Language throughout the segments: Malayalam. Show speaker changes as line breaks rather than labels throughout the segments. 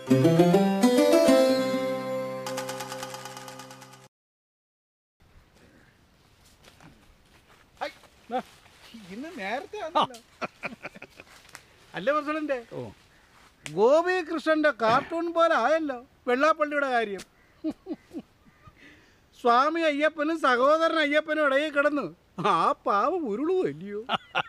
ഇന്ന് നേരത്തെ വന്നല്ലോ. അല്ല പ്രസിഡന്റ് ഗോപികൃഷ്ണന്റെ കാർട്ടൂൺ പോലെ ആയല്ലോ വെള്ളാപ്പള്ളിയുടെ കാര്യം സ്വാമി അയ്യപ്പനും സഹോദരൻ അയ്യപ്പനും ഇടയിൽ കിടന്നു ആ പാവം ഉരുളുവല്ലയോ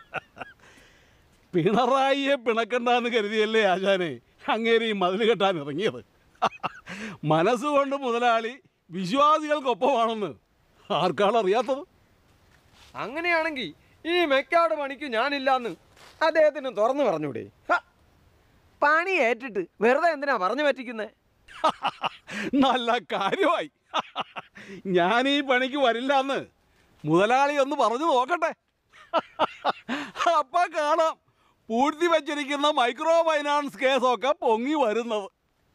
പിണറായിയെ പിണക്കണ്ടെന്ന് കരുതിയല്ലേ ആശാനെ അങ്ങേര് ഈ മതിൽ കെട്ടാൻ ഇറങ്ങിയത് മനസ്സുകൊണ്ട് മുതലാളി വിശ്വാസികൾക്കൊപ്പമാണെന്ന് ആർക്കാണ് അറിയാത്തത്
അങ്ങനെയാണെങ്കിൽ ഈ മെക്കാട് പണിക്ക് ഞാനില്ലാന്ന് അദ്ദേഹത്തിന് തുറന്നു പറഞ്ഞൂടെ ഹ, പണി ഏറ്റിട്ട് വെറുതെ എന്തിനാ പറഞ്ഞു പറ്റിക്കുന്നേ
നല്ല കാര്യമായി ഞാൻ ഈ പണിക്ക് വരില്ല എന്ന് മുതലാളി ഒന്ന് പറഞ്ഞു നോക്കട്ടെ അപ്പൊ കാണാം പൂഴ്ത്തി വച്ചിരിക്കുന്ന മൈക്രോ ഫൈനാൻസ് കേസൊക്കെ പൊങ്ങി വരുന്നത്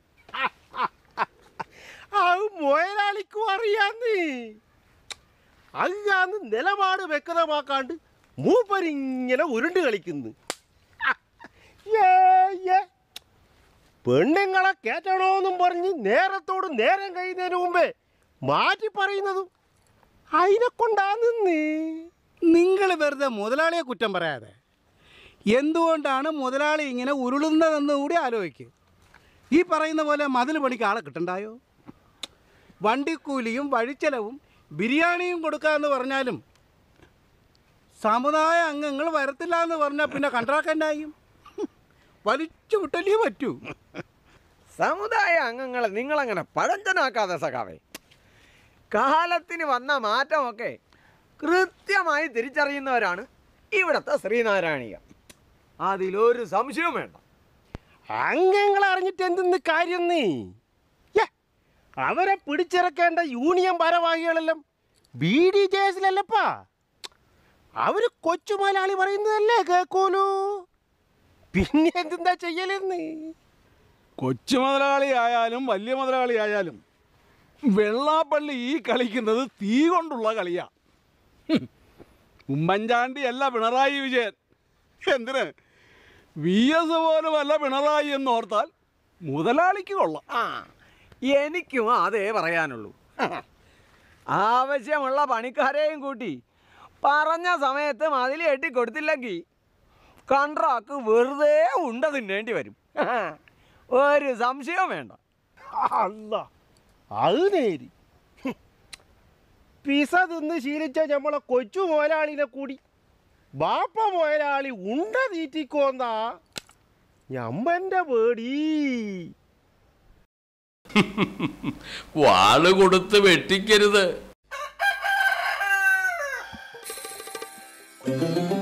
അത് മുതലാളിക്കും അറിയാന്ന് അങ്ങാന്ന് നിലപാട് വ്യക്തമാക്കാണ്ട് മൂപ്പരിങ്ങനെ ഉരുണ്ട് കളിക്കുന്നു ഏ, ഏ. പെണ്ണുങ്ങളെ കേറ്റണോന്നും പറഞ്ഞ് നേരത്തോട് നേരം കഴിയുന്നതിന് മുമ്പേ മാറ്റി പറയുന്നതും അതിനെ കൊണ്ടാന്ന്
നിങ്ങൾ വെറുതെ മുതലാളിയെ കുറ്റം പറയാതെ എന്തുകൊണ്ടാണ് മുതലാളി ഇങ്ങനെ ഉരുളുന്നതെന്ന് കൂടി ആലോചിക്കുക ഈ പറയുന്ന പോലെ മതിൽ പണിക്ക് ആളെ കിട്ടണ്ടായോ വണ്ടിക്കൂലിയും വഴിച്ചെലവും ബിരിയാണിയും കൊടുക്കാമെന്ന് പറഞ്ഞാലും സമുദായ അംഗങ്ങൾ വരത്തില്ല എന്ന് പറഞ്ഞാൽ പിന്നെ കൺട്രാക്ടൻ്റായും വലിച്ചു വിട്ടല്ലേ പറ്റൂ
സമുദായ അംഗങ്ങളെ നിങ്ങളങ്ങനെ പഴഞ്ചനാക്കാതെ സഖാവേ കാലത്തിന് വന്ന മാറ്റമൊക്കെ കൃത്യമായി തിരിച്ചറിയുന്നവരാണ് ഇവിടുത്തെ ശ്രീനാരായണീയ അതിലൊരു സംശയവും വേണ്ട
അംഗങ്ങൾ അറിഞ്ഞിട്ട് എന്തെന്ന് കാര്യം നീ യ്യേ, അവരെ പിടിച്ചിറക്കേണ്ട യൂണിയൻ ഭാരവാഹികളെല്ലാം ബി ഡി ജെ എസിലല്ലപ്പാ അവര് കൊച്ചു മലയാളി പറയുന്നതല്ലേ കേക്കോലൂ പിന്നെ എന്തെന്താ ചെയ്യലെന്ന്
കൊച്ചു മുതലാളി ആയാലും വലിയ മുതലാളി ആയാലും വെള്ളാപ്പള്ളി ഈ കളിക്കുന്നത് തീ കൊണ്ടുള്ള കളിയാ ഹും. ഉമ്മൻചാണ്ടി അല്ല പിണറായി വിജയൻ എന്തിന് വി എസ് പോലും അല്ല പിണറായി എന്ന് ഓർത്താൽ മുതലാളിക്ക് കൊള്ളാം
ആ എനിക്കും അതേ പറയാനുള്ളൂ ആവശ്യമുള്ള പണിക്കാരെയും കൂട്ടി പറഞ്ഞ സമയത്ത് മതിൽ കെട്ടി കൊടുത്തില്ലെങ്കിൽ കൺട്രാക്ക് വെറുതെ ഉണ്ട തിന്നേണ്ടി വരും ഒരു സംശയവും വേണ്ട
അല്ല അത് നേരി ഹും. പിസ തിന്ന് ശീലിച്ച നമ്മളെ കൊച്ചു മുതലാളിനെ കൂടി ബാപ്പ മുതലാളി ഉണ്ട തീറ്റിക്കോന്നാ ഞമ്മന്റെ പേടി
വാള് കൊടുത്ത് വെട്ടിക്കരുത്